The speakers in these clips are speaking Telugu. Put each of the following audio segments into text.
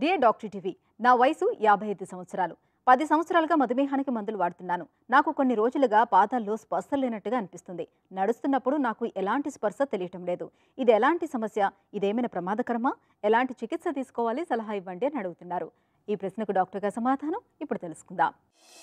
డియర్ డాక్టర్ టీవీ నా వయసు యాభై ఐదు సంవత్సరాలు పది సంవత్సరాలుగా మధుమేహానికి మందులు వాడుతున్నాను నాకు కొన్ని రోజులుగా పాదాల్లో స్పర్శ లేనట్టుగా అనిపిస్తుంది నడుస్తున్నప్పుడు నాకు ఎలాంటి స్పర్శ తెలియటం లేదు ఇది ఎలాంటి సమస్య ఇదేమైనా ప్రమాదకరమా ఎలాంటి చికిత్స తీసుకోవాలి సలహా ఇవ్వండి అని అడుగుతున్నారు ఈ ప్రశ్నకు డాక్టర్ గారి సమాధానం ఇప్పుడు తెలుసుకుందాం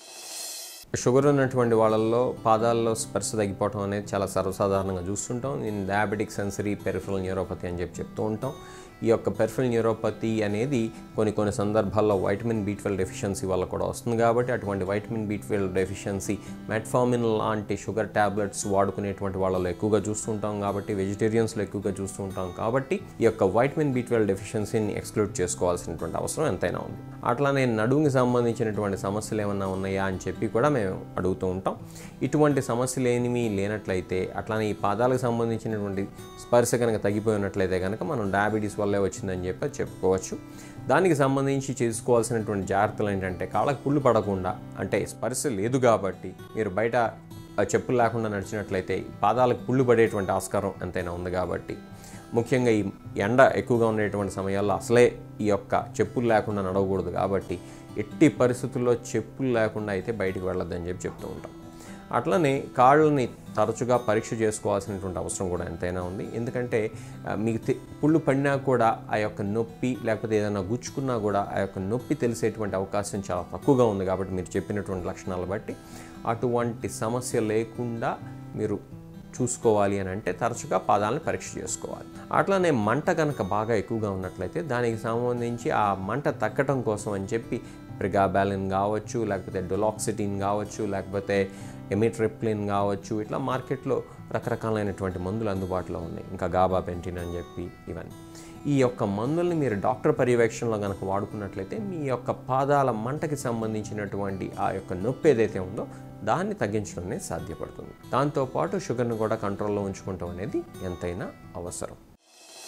షుగర్ ఉన్నటువంటి వాళ్ళల్లో పాదాల్లో స్పర్శ తగ్గిపోవడం అనేది చాలా సర్వసాధారణంగా చూస్తుంటాం దీన్ని డయాబెటిక్ సెన్సరీ పెరిఫరల్ న్యూరోపతి అని చెప్పి చెప్తూ ఉంటాం ఈ యొక్క పెరిఫరల్ న్యూరోపతి అనేది కొన్ని కొన్ని సందర్భాల్లో వైటమిన్ బి ట్వెల్వ్ డెఫిషియన్సీ వల్ల కూడా వస్తుంది కాబట్టి అటువంటి vitamin B twelve deficiency metformin లాంటి షుగర్ ట్యాబ్లెట్స్ వాడుకునేటువంటి వాళ్ళలో ఎక్కువగా చూస్తుంటాం కాబట్టి వెజిటేరియన్స్లో ఎక్కువగా చూస్తూ ఉంటాం కాబట్టి ఈ యొక్క వైటమిన్ బి ట్వెల్వ్ డెఫిషియన్సీని ఎక్స్క్లూడ్ చేసుకోవాల్సినటువంటి అవసరం ఎంతైనా ఉంది అట్లానే నడుముకి సంబంధించినటువంటి సమస్యలు ఏమన్నా ఉన్నాయా అని చెప్పి కూడా మేము అడుగుతూ ఉంటాం ఇటువంటి సమస్యలు ఏమీ లేనట్లయితే అట్లానే ఈ పాదాలకు సంబంధించినటువంటి స్పర్శ కనుక తగ్గిపోయినట్లయితే కనుక మనం డయాబెటీస్ వల్లే వచ్చిందని చెప్పి చెప్పుకోవచ్చు దానికి సంబంధించి చేసుకోవాల్సినటువంటి జాగ్రత్తలు ఏంటంటే కాళ్ళకు పుళ్ళు పడకుండా అంటే స్పర్శ లేదు కాబట్టి మీరు బయట ఆ చెప్పులు లేకుండా నడిచినట్లయితే ఈ పాదాలకు పుళ్ళు పడేటువంటి ఆస్కారం ఎంతైనా ఉంది కాబట్టి ముఖ్యంగా ఈ ఎండ ఎక్కువగా ఉండేటువంటి సమయాల్లో అసలే ఈ యొక్క చెప్పులు లేకుండా నడవకూడదు కాబట్టి ఎట్టి పరిస్థితుల్లో చెప్పులు లేకుండా అయితే బయటికి వెళ్ళొద్దని చెప్పి చెప్తూ ఉంటాం అట్లనే కాళ్ళని తరచుగా పరీక్ష చేసుకోవాల్సినటువంటి అవసరం కూడా ఎంతైనా ఉంది ఎందుకంటే ఆ, మీకు తె- పుళ్ళు పడినా కూడా ఆ యొక్క నొప్పి లేకపోతే ఏదైనా గుచ్చుకున్నా కూడా ఆ యొక్క నొప్పి తెలిసేటువంటి అవకాశం చాలా తక్కువగా ఉంది కాబట్టి మీరు చెప్పినటువంటి లక్షణాలు బట్టి అటువంటి సమస్య లేకుండా మీరు చూసుకోవాలి అని అంటే తరచుగా పాదాలను పరీక్ష చేసుకోవాలి అట్లానే మంట కనుక బాగా ఎక్కువగా ఉన్నట్లయితే దానికి సంబంధించి ఆ మంట తగ్గటం కోసం అని చెప్పి ప్రిగాబాలిన్ కావచ్చు లేకపోతే డొలాక్సిటిన్ కావచ్చు లేకపోతే ఎమిట్రిప్లిన్ కావచ్చు ఇట్లా మార్కెట్లో రకరకాలైనటువంటి మందులు అందుబాటులో ఉన్నాయి ఇంకా గాబా పెంటిన్ అని చెప్పి ఇవన్నీ ఈ యొక్క మందుల్ని మీరు డాక్టర్ పర్యవేక్షణలో కనుక వాడుకున్నట్లయితే మీ యొక్క పాదాల మంటకి సంబంధించినటువంటి ఆ యొక్క నొప్పి ఏదైతే ఉందో దాన్ని తగ్గించడం అనేది సాధ్యపడుతుంది దాంతోపాటు షుగర్ని కూడా కంట్రోల్లో ఉంచుకుంటాం అనేది ఎంతైనా అవసరం